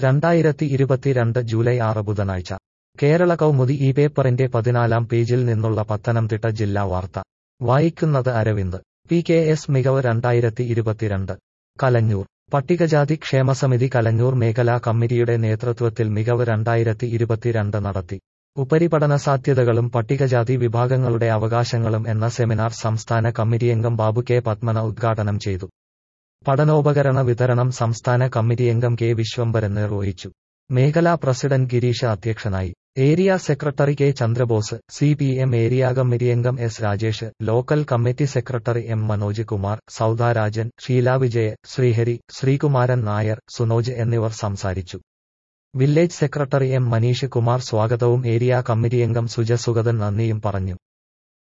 രണ്ടായിരത്തി ഇരുപത്തിരണ്ട് ജൂലൈ ആറ് ബുധനാഴ്ച കേരള കൗമുദി ഈ പേപ്പറിന്റെ പതിനാലാം പേജിൽ നിന്നുള്ള പത്തനംതിട്ട ജില്ലാ വാർത്ത വായിക്കുന്നത് അരവിന്ദ് പി കെ എസ് മികവ് രണ്ടായിരത്തി ഇരുപത്തിരണ്ട് കലഞ്ഞൂർ പട്ടികജാതി ക്ഷേമസമിതി കലഞ്ഞൂർ മേഖലാ കമ്മിറ്റിയുടെ നേതൃത്വത്തിൽ മികവ് രണ്ടായിരത്തി ഇരുപത്തിരണ്ട് നടത്തി ഉപരിപഠന സാധ്യതകളും പട്ടികജാതി വിഭാഗങ്ങളുടെ അവകാശങ്ങളും എന്ന സെമിനാർ സംസ്ഥാന കമ്മിറ്റിയംഗം ബാബു കെ പത്മന ഉദ്ഘാടനം ചെയ്തു പഠനോപകരണ വിതരണം സംസ്ഥാന കമ്മിറ്റിയംഗം കെ വിശ്വംഭരൻ നിർവഹിച്ചു മേഖലാ പ്രസിഡന്റ് ഗിരീഷ അധ്യക്ഷനായി area secretary K Chandrabose C P M area കമ്മിറ്റിയംഗം S Rajesh local committee secretary M Manoj Kumar Soudarajan Sheela Vijay Sreehari Sreekumaran Nair Sunoj എന്നിവർ സംസാരിച്ചു village secretary M Maneesh Kumar സ്വാഗതവും ഏരിയ കമ്മിറ്റിയംഗം സുജ സുഗതൻ നന്ദിയും പറഞ്ഞു